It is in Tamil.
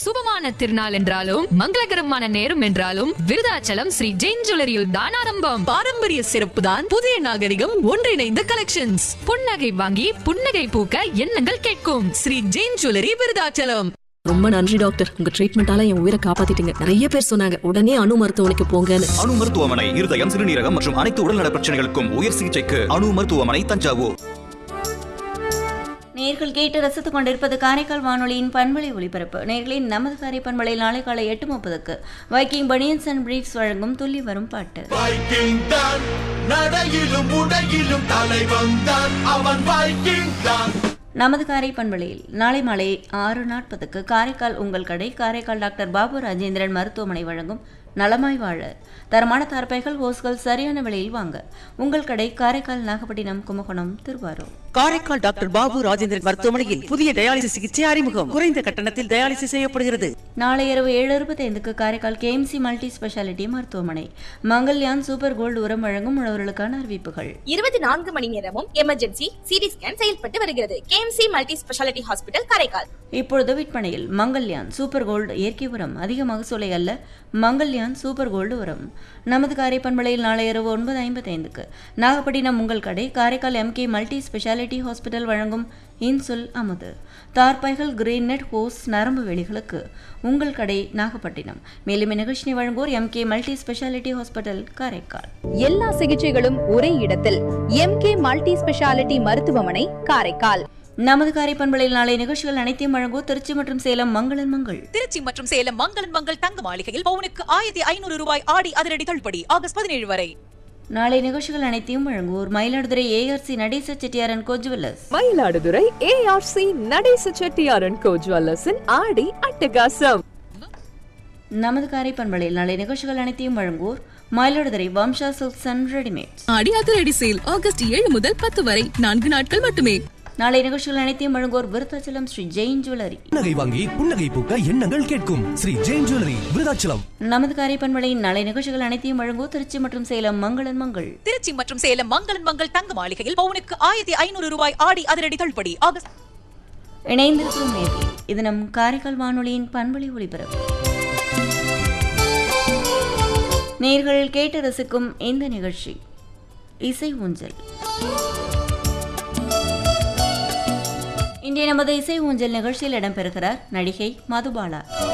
சுபமான திருநாள் என்றாலும் மங்களகரமான நேரம் என்றாலும் விருதாச்சலம் ஸ்ரீ ஜெயின் ஜுவல்லரியில் தான் ஆரம்பம் பாரம்பரிய சிறப்பு தான் புதிய நாகரிகம் ஒன்றிணைந்த கலெக்ஷன்ஸ் புன்னகை வாங்கி புன்னகை பூக்க எண்ணங்கள் கேட்கும் ஸ்ரீ ஜெயின் ஜுவல்லரி விருதாச்சலம் ரொம்ப நன்றி டாக்டர் உங்க ட்ரீட்மெண்டால என் உயிரை காப்பாத்திட்டீங்க நிறைய பேர் சொன்னாங்க உடனே அணு மருத்துவமனைக்கு போங்கன்னு அணு மருத்துவமனை இருதயம் சிறுநீரகம் மற்றும் அனைத்து உடல்நல பிரச்சனைகளுக்கும் உயர் சிகிச்சைக்கு அணு மருத்துவமனை தஞ்சாவூர் நேர்கள் கேட்டு ரசித்துக் கொண்டிருப்பது காரைக்கால் வானொலியின் பண்பலை ஒளிபரப்பு நேர்களின் நமது காரை பண்பலை நாளை காலை எட்டு முப்பதுக்கு வைக்கிங் பனியன்ஸ் அண்ட் பிரீஃப்ஸ் வழங்கும் துள்ளி வரும் பாட்டு வைக்கிங் தான் நடையிலும் உடையிலும் தலைவன் தான் அவன் வைக்கிங் தான் நமது காரை பண்பலையில் நாளை மாலை ஆறு நாற்பதுக்கு காரைக்கால் உங்கள் கடை காரைக்கால் டாக்டர் பாபு ராஜேந்திரன் மருத்துவமனை வழங்கும் நலமாய் வாழ தரமான தார்பைகள் ஹோஸ்கள் சரியான விலையில் வாங்க உங்கள் கடை காரைக்கால் நாகப்பட்டினம் கும்பகோணம் திருவாரூர் காரைக்கால் டாக்டர் பாபு ராஜேந்திரன் மருத்துவமனையில் புதிய டயாலிசிஸ் சிகிச்சை அறிமுகம் குறைந்த கட்டணத்தில் டயாலிசிஸ் செய்யப்படுகிறது நாளை இரவு ஏழு இருபத்தைந்துக்கு காரைக்கால் கேஎம்சி மல்டி ஸ்பெஷாலிட்டி மருத்துவமனை மங்கல்யான் சூப்பர் கோல்டு உரம் வழங்கும் உழவர்களுக்கான அறிவிப்புகள் இருபத்தி நான்கு மணி நேரமும் எமர்ஜென்சி சிடி ஸ்கேன் செயல்பட்டு வருகிறது KMC multi speciality hospital Karaikal இப்பொழுது விற்பனையில் மங்கல்யான் சூப்பர் கோல்டு இயற்கை உரம் அதிக மகசூலை அல்ல மங்கல்யான் சூப்பர் கோல்டு உரம் நமது காரை பண்பலையில் நாளை இரவு ஒன்பது ஐம்பத்தைந்துக்கு நாகப்பட்டினம் உங்கள் கடை Karaikal MK multi speciality hospital வழங்கும் இன்சுல் அமுது தார்பாய்கள் கிரீன் நெட் ஹோஸ் நரம்பு வெளிகளுக்கு உங்கள் கடை நாகப்பட்டினம் மேலும் இந்நிகழ்ச்சியை வழங்குவோர் MK multi speciality hospital Karaikal எல்லா சிகிச்சைகளும் ஒரே இடத்தில் எம்கே மல்டி ஸ்பெஷாலிட்டி மருத்துவமனை காரைக்கால் நமது காரை பண்பலையில் நாளை நிகழ்ச்சிகள் அனைத்தையும் வழங்குவோர் திருச்சி மற்றும் சேலம் மங்களன் மங்கள் திருச்சி மற்றும் சேலம் மங்களன் மங்கள் தங்க மாளிகையில் பவுனுக்கு ஆயிரத்தி ஐநூறு ரூபாய் ஆடி அதிரடி தள்ளுபடி ஆகஸ்ட் பதினேழு வரை நாளை நிகழ்ச்சிகள் அனைத்தையும் வழங்குவோர் Mayiladuthurai ARC Natesa Chettiar and co jewellers Mayiladuthurai ARC Natesa Chettiar and கோ ஜுவல்லர்ஸின் ஆடி அட்டகாசம் நமது காரை பண்பலையில் நாளை நிகழ்ச்சிகள் அனைத்தையும் வழங்குவோர் Mayiladuthurai Vamsa silks and readymades ஆடி அதிரடி சேல் ஆகஸ்ட் ஏழு முதல் பத்து வரை நான்கு நாட்கள் மட்டுமே நாளை நிகழ்ச்சிகள் அனைத்தையும் வழங்குவோர் விருத்தாச்சலம் ஸ்ரீ ஜெயின் ஜுவல்லரி புன்னகை வாங்கி புன்னகை பூக்க எண்ணங்கள் கேட்கும் ஸ்ரீ ஜெயின் ஜுவல்லரி விருதாச்சலம் நமது காரை பண்பலையின் நாளை நிகழ்ச்சிகள் அனைத்தையும் வழங்குவோர் திருச்சி மற்றும் சேலம் மங்களன் மங்கள் திருச்சி மற்றும் சேலம் மங்களன் மங்கள் தங்க மாளிகையில் பவுனுக்கு ஆயிரத்தி ஐநூறு ரூபாய் ஆடி அதிரடி தள்ளுபடி ஆகஸ்ட் இணைந்திருக்கும் நேர்கள் இது நம் காரைக்கால் வானொலியின் பண்பலை ஒளிபரப்பு நேர்கள் கேட்டு ரசிக்கும் இந்த நிகழ்ச்சி இசை ஊஞ்சல் இன்றைய நமது இசை ஊஞ்சல் நிகழ்ச்சியில் இடம்பெறுகிறார் நடிகை மதுபாலா